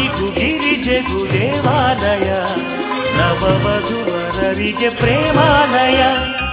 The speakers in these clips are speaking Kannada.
ಶಿವನಿಗೂ ಗಿರಿಜೆಗೂ ದೇವಾಲಯ ನವವಧುವರರಿಗೆ ಪ್ರೇಮಾಲಯ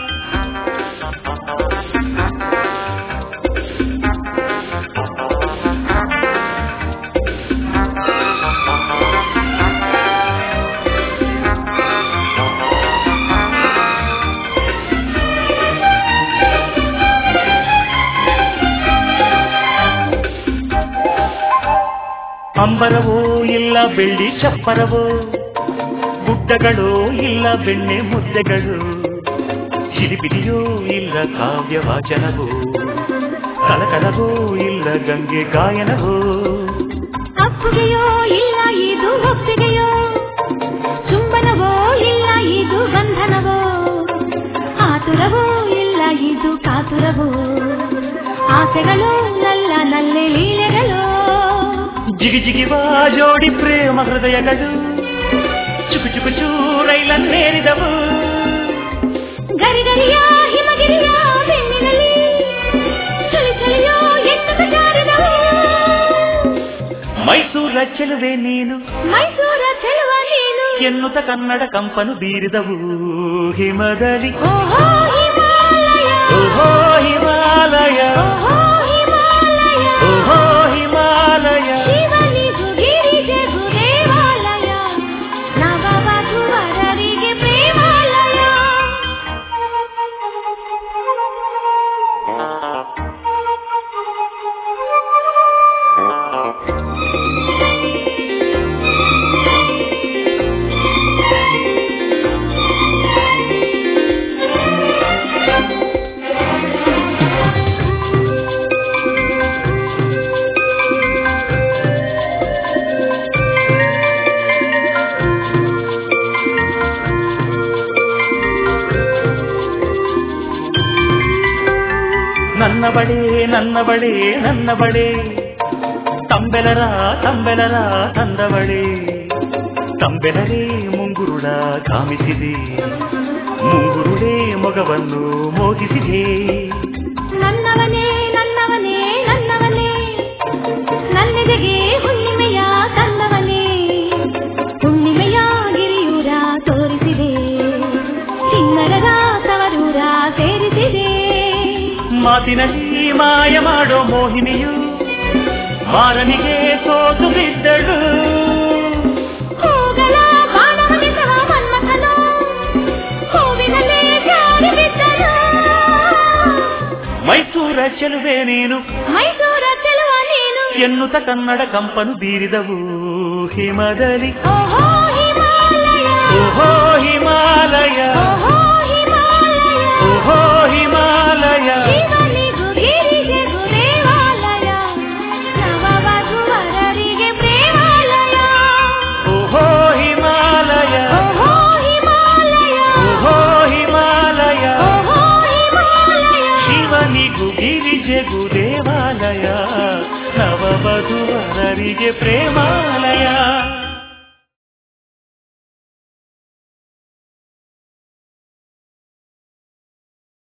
ಅಂಬರವೋ ಇಲ್ಲ ಬೆಳ್ಳಿ ಚಪ್ಪರವೋ ಗುಡ್ಡಗಳು ಇಲ್ಲ ಬೆಣ್ಣೆ ಮುದ್ದೆಗಳು ಚಿಲಿಪಿಲಿಯೋ ಇಲ್ಲ ಕಾವ್ಯ ವಾಚನವೋ ಕಲಕಲವೋ ಇಲ್ಲ ಗಂಗೆ ಗಾಯನವೋ ಅಪ್ಪುಗೆಯೋ ಇಲ್ಲ ಇದು ಒಪ್ಪಿಗೆಯೋ ಚುಂಬನವೋ ಇಲ್ಲ ಇದು ಬಂಧನವೋ ಆತುರವೋ ಇಲ್ಲ ಇದು ಕಾತುರವೋ ಆಸೆಗಳು ನಲ್ಲ ನಲ್ಲೆ ಲೀಲೆಗಳು ಜಿಗಿ ಜಿಗಿವಾ ಜೋಡಿ ಪ್ರೇಮ ಹೃದಯಗಳು ಚುಕು ಚುಕು ಚೂರೈಲನ್ನೇರಿದವು ಗರಿಗರಿಯ ಹಿಮಗಿರಿಯ ಬೆನ್ನಿನಲ್ಲಿ ಚಳಿ ಚಳಿಯೋ ಎಣ್ಣದ ಜಾರಿದವು ಮೈಸೂರ ಚೆಲುವೆ ನೀನು ಮೈಸೂರ ಚೆಲುವ ನೀನು ಎನ್ನುತ್ತ ಕನ್ನಡ ಕಂಪನು ಬೀರಿದವು ಹಿಮದಲ್ಲಿ ಓಹೋ ಹಿಮಾಲಯ ಓಹೋ ಹಿಮಾಲಯ ಓಹೋ ಹಿಮಾಲಯ ಓಹೋ ಹಿಮಾಲಯ ಶಿವನಿಗೂ ಗಿರಿಜೆಗೂ ದೇವಾಲಯ ನವವಧುವರರಿಗೆ ಪ್ರೇಮಾಲಯ ನನ್ನ ಬಳೆ ನನ್ನ ಬಳೆ ನನ್ನ ಬಳೆ ತಂಬೆಲರ ತಂಬೆಲರ ತಂದವಳೆ ತಂಬೆಲರೇ ಮುಂಗುರುಳ ಕಾಮಿಸಿದೆ ಮುಂಗುರುಳೇ ಮೊಗವನ್ನು ಮೋಗಿಸಿದೆ ನನ್ನವನೇ ನನ್ನವನೇ ನನ್ನವನೇ ನನ್ನೆದೆಗೆ ಹುಣ್ಣಿಮೆಯ ತಂದವನೇ ಹುಣ್ಣಿಮೆಯ ಗಿರಿಯೂರ ತೋರಿಸಿದೆ ಚಿನ್ನರದ ತವರೂರ ಸೇರಿಸಿದೆ ಮಾತಿನಲ್ಲಿ ಮಾಯ ಮಾಡೋ ಮೋಹಿನಿಯು ಮಾರನಿಗೆ ಸೋತು ಬಿದ್ದಳು ಹೂಗಳ ಬಾಣವನೆಸವ ಮನ್ಮಥನು ಹೂವಿನಲ್ಲೇ ಜಾರಿ ಬಿದ್ದನು ಮೈಸೂರ ಚೆಲುವೆ ನೀನು ಮೈಸೂರ ಚೆಲುವ ನೀನು ಎನ್ನುತ್ತ ಕನ್ನಡ ಕಂಪನು ಬೀರಿದವು ಹಿಮದಲ್ಲಿ ಓಹೋ ಹಿಮಾಲಯ ಓಹೋ ಹಿಮಾಲಯ ಓಹೋ ಹಿಮಾಲಯ ಓಹೋ ಹಿಮಾಲಯ ಶಿವನಿಗೂ ಗಿರಿಜೆಗೂ ದೇವಾಲಯ ನವವಧುವರರಿಗೆ ಪ್ರೇಮಾಲಯ ಓಹೋ ಹಿಮಾಲಯ ಓಹೋ ಹಿಮಾಲಯ ಓಹೋ ಹಿಮಾಲಯ ಓಹೋ ಹಿಮಾಲಯ ಶಿವನಿಗೂ ಗಿರಿಜೆಗೂ ದೇವಾಲಯ ನವವಧುವರರಿಗೆ ಪ್ರೇಮಾಲಯ